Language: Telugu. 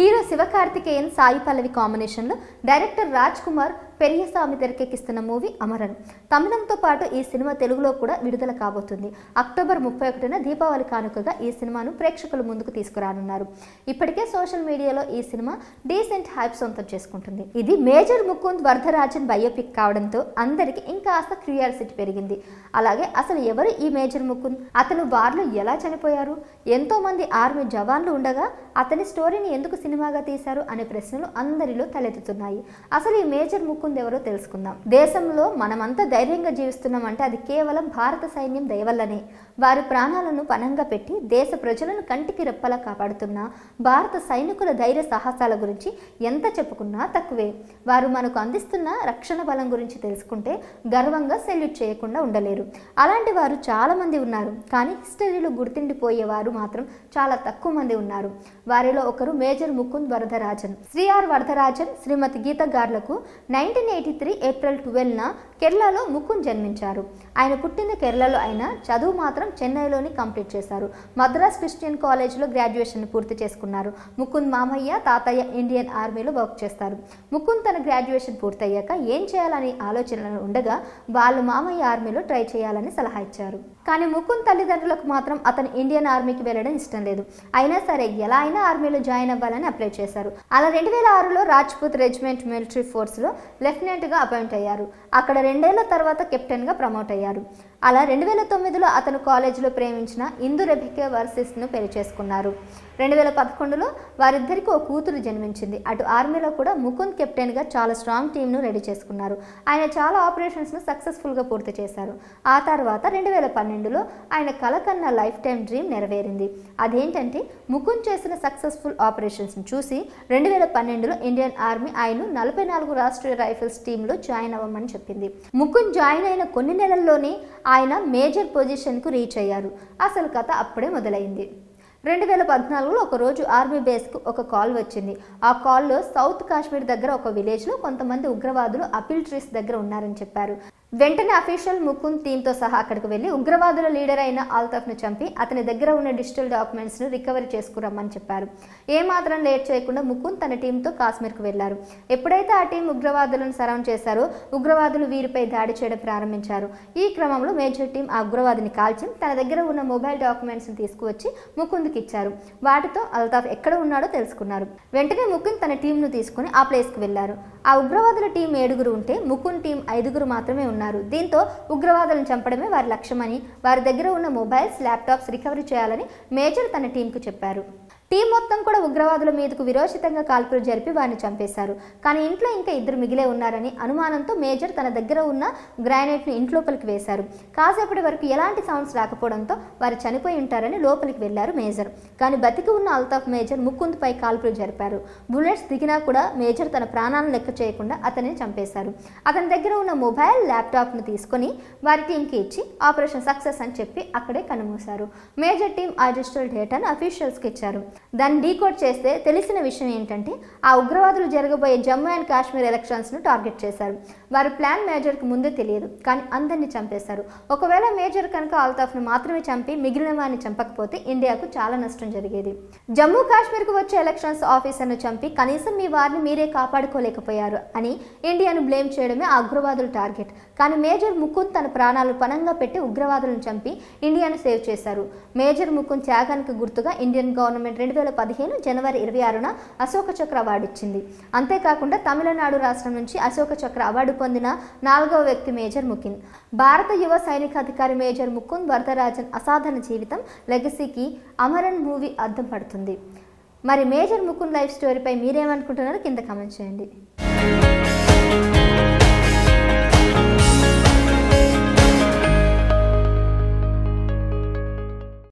హీరో శివకార్తికేయన్ సాయి పల్లవి కాంబినేషన్లో డైరెక్టర్ రాజ్ కుమార్ పెరియస్వామి తెరకెక్కిస్తున్న మూవీ అమరన్ తమిళంతో పాటు ఈ సినిమా తెలుగులో కూడా విడుదల కాబోతుంది అక్టోబర్ ముప్పై ఒకటిన దీపావళి కానుకగా ఈ సినిమాను ప్రేక్షకుల ముందుకు తీసుకురానున్నారు ఇప్పటికే సోషల్ మీడియాలో ఈ సినిమా డీసెంట్ హైప్ సొంతం చేసుకుంటుంది ఇది మేజర్ ముకుంద్ వరదరాజన్ బయోపిక్ కావడంతో అందరికీ ఇంకాస్త క్యూరియాసిటీ పెరిగింది అలాగే అసలు ఎవరు ఈ మేజర్ ముకుంద్ అతను వార్లో ఎలా చనిపోయారు ఎంతో మంది ఆర్మీ జవాన్లు ఉండగా అతని స్టోరీని ఎందుకు సినిమాగా తీశారు అనే ప్రశ్నలు అందరిలో తలెత్తుతున్నాయి అసలు ఈ మేజర్ ముకుంద్ ఎవరో తెలుసుకుందాం దేశంలో మనమంతా ధైర్యంగా జీవిస్తున్నామంటే అది కేవలం భారత సైన్యం దయవల్లనే వారి ప్రాణాలను పణంగా పెట్టి దేశ ప్రజలను కంటికి రెప్పలా కాపాడుతున్న భారత సైనికుల ధైర్య సాహసాల గురించి ఎంత చెప్పుకున్నా తక్కువే వారు మనకు అందిస్తున్న రక్షణ బలం గురించి తెలుసుకుంటే గర్వంగా సెల్యూట్ చేయకుండా ఉండలేరు అలాంటి వారు చాలా మంది ఉన్నారు కానీ హిస్టరీలో గుర్తుండిపోయేవారు మాత్రం చాలా తక్కువ మంది ఉన్నారు వారిలో ఒకరు మేజర్ ముకుంద్ వరదరాజన్ శ్రీ ఆర్ వరదరాజన్ శ్రీమతి గీత గార్లకు నైన్టీన్ ఎయిటీ త్రీ ఏప్రిల్ ట్వెల్వ్న కేరళలో ముకుంద్ జన్మించారు ఆయన పుట్టిన కేరళలో అయినా చదువు మాత్రం చెన్నైలోని కంప్లీట్ చేశారు మద్రాస్ క్రిస్టియన్ కాలేజ్లో గ్రాడ్యుయేషన్ పూర్తి చేసుకున్నారు ముకుంద్ మామయ్య తాతయ్య ఇండియన్ ఆర్మీలో వర్క్ చేస్తారు ముకుంద్ తన గ్రాడ్యుయేషన్ పూర్తయ్యాక ఏం చేయాలని ఆలోచనలు ఉండగా వాళ్ళు మామయ్య ఆర్మీలో ట్రై చేయాలని సలహా ఇచ్చారు కానీ ముకుంద్ తల్లిదండ్రులకు మాత్రం అతను ఇండియన్ ఆర్మీకి వెళ్ళడం ఇష్టం లేదు అయినా సరే ఎలా అయినా ఆర్మీలో జాయిన్ అవ్వాలని అప్లై చేశారు అలా రెండు వేల ఆరులో రాజ్పూత్ రెజిమెంట్ మిలిటరీ ఫోర్స్లో లెఫ్టినెంట్గా అపాయింట్ అయ్యారు అక్కడ రెండేళ్ల తర్వాత కెప్టెన్గా ప్రమోట్ అయ్యారు అలా రెండు వేల తొమ్మిదిలో అతను కాలేజీలో ప్రేమించిన ఇందు రెబికే వర్సిస్ను పెళ్లి చేసుకున్నారు రెండు వేల పదకొండులో వారిద్దరికి ఒక కూతురు జన్మించింది అటు ఆర్మీలో కూడా ముకుంద్ కెప్టెన్గా చాలా స్ట్రాంగ్ టీంను రెడీ చేసుకున్నారు ఆయన చాలా ఆపరేషన్స్ను సక్సెస్ఫుల్గా పూర్తి చేశారు ఆ తర్వాత రెండు వేల పన్నెండులో ఆయన కల కన్న లైఫ్ టైం డ్రీమ్ నెరవేరింది అదేంటంటే ముకుంద్ చేసిన సక్సెస్ఫుల్ ఆపరేషన్స్ను చూసి రెండు వేల పన్నెండులో ఇండియన్ ఆర్మీ ఆయన్ను నలభై నాలుగు రాష్ట్రీయ రైఫిల్స్ టీంలో జాయిన్ అవ్వమని చెప్పింది ముకుంద్ జాయిన్ అయిన కొన్ని నెలల్లోనే ఆయన మేజర్ పొజిషన్కు రీచ్ అయ్యారు అసలు కథ అప్పుడే మొదలైంది రెండు వేల పద్నాలుగులో ఒకరోజు ఆర్మీ బేస్కు ఒక కాల్ వచ్చింది ఆ కాల్లో సౌత్ కాశ్మీర్ దగ్గర ఒక విలేజ్లో కొంతమంది ఉగ్రవాదులు అపిల్ ట్రీస్ దగ్గర ఉన్నారని చెప్పారు వెంటనే అఫీషియల్ ముకుంద్ టీంతో సహా అక్కడికి వెళ్లి ఉగ్రవాదుల లీడర్ అయిన ఆల్తఫ్ను చంపి అతని దగ్గర ఉన్న డిజిటల్ డాక్యుమెంట్స్ను రికవరీ చేసుకురమ్మని చెప్పారు ఏమాత్రం లేట్ చేయకుండా ముకుంద్ తన టీంతో కాశ్మీర్కు వెళ్లారు ఎప్పుడైతే ఆ టీం ఉగ్రవాదులను సరౌండ్ చేశారో ఉగ్రవాదులు వీరిపై దాడి చేయడం ప్రారంభించారు ఈ క్రమంలో మేజర్ టీం ఆ ఉగ్రవాదిని కాల్చి తన దగ్గర ఉన్న మొబైల్ డాక్యుమెంట్స్ని తీసుకువచ్చి ముకుంద్కి ఇచ్చారు వాటితో అల్తాఫ్ ఎక్కడ ఉన్నాడో తెలుసుకున్నారు వెంటనే ముకుంద్ తన టీంను తీసుకుని ఆ ప్లేస్కి వెళ్లారు ఆ ఉగ్రవాదుల టీం ఏడుగురు ఉంటే ముకుంద్ టీం ఐదుగురు మాత్రమే ఉన్నారు దీంతో ఉగ్రవాదులను చంపడమే వారి లక్ష్యమని వారి దగ్గర ఉన్న మొబైల్స్ ల్యాప్టాప్స్ రికవరీ చేయాలని మేజర్ తన టీంకు చెప్పారు టీం మొత్తం కూడా ఉగ్రవాదుల మీదకు విరోచితంగా కాల్పులు జరిపి వారిని చంపేశారు కానీ ఇంట్లో ఇంకా ఇద్దరు మిగిలే ఉన్నారని అనుమానంతో మేజర్ తన దగ్గర ఉన్న గ్రానైట్ను ఇంట్లోపలికి వేశారు కాసేపటి వరకు ఎలాంటి సౌండ్స్ రాకపోవడంతో వారు చనిపోయి ఉంటారని లోపలికి వెళ్లారు మేజర్ కానీ బతికి ఉన్న అల్తాఫ్ మేజర్ ముకుంద్పై కాల్పులు జరిపారు బుల్లెట్స్ దిగినా కూడా మేజర్ తన ప్రాణాలను లెక్క చేయకుండా అతన్ని చంపేశారు అతని దగ్గర ఉన్న మొబైల్ ల్యాప్టాప్ను తీసుకొని వారి టీంకి ఇచ్చి ఆపరేషన్ సక్సెస్ అని చెప్పి అక్కడే కన్నుమూశారు మేజర్ టీం ఆ డిజిటల్ డేటాను అఫీషియల్స్కి ఇచ్చారు దాన్ని డీకోడ్ చేస్తే తెలిసిన విషయం ఏంటంటే ఆ ఉగ్రవాదులు జరగబోయే జమ్మూ అండ్ కాశ్మీర్ ఎలక్షన్స్ను టార్గెట్ చేశారు వారి ప్లాన్ మేజర్కి ముందే తెలియదు కానీ అందరినీ చంపేశారు ఒకవేళ మేజర్ కనుక ఆల్తాఫ్ను మాత్రమే చంపి మిగిలిన వారిని చంపకపోతే ఇండియాకు చాలా నష్టం జరిగేది జమ్మూ కాశ్మీర్కు వచ్చే ఎలక్షన్స్ ఆఫీసర్ను చంపి కనీసం మీ వారిని మీరే కాపాడుకోలేకపోయారు అని ఇండియాను బ్లేమ్ చేయడమే ఆ ఉగ్రవాదుల టార్గెట్ కానీ మేజర్ ముకుంద్ తన ప్రాణాలు పణంగా పెట్టి ఉగ్రవాదులను చంపి ఇండియాను సేవ్ చేశారు మేజర్ ముకుంద్ త్యాగానికి గుర్తుగా ఇండియన్ గవర్నమెంట్ రెండు వేల పదిహేను జనవరి ఇరవై ఆరున అశోక చక్ర అవార్డు ఇచ్చింది అంతేకాకుండా తమిళనాడు రాష్ట్రం నుంచి అశోక చక్ర అవార్డు పొందిన నాలుగవ వ్యక్తి మేజర్ ముకుంద్ భారత యువ సైనికాధికారి మేజర్ ముకుంద్ వరదరాజన్ అసాధారణ జీవితం లెగసీకి అమరన్ మూవీ అద్దం పడుతుంది మరి మేజర్ ముకుంద్ లైఫ్ స్టోరీపై మీరేమనుకుంటున్నారో కింద కామెంట్ చేయండి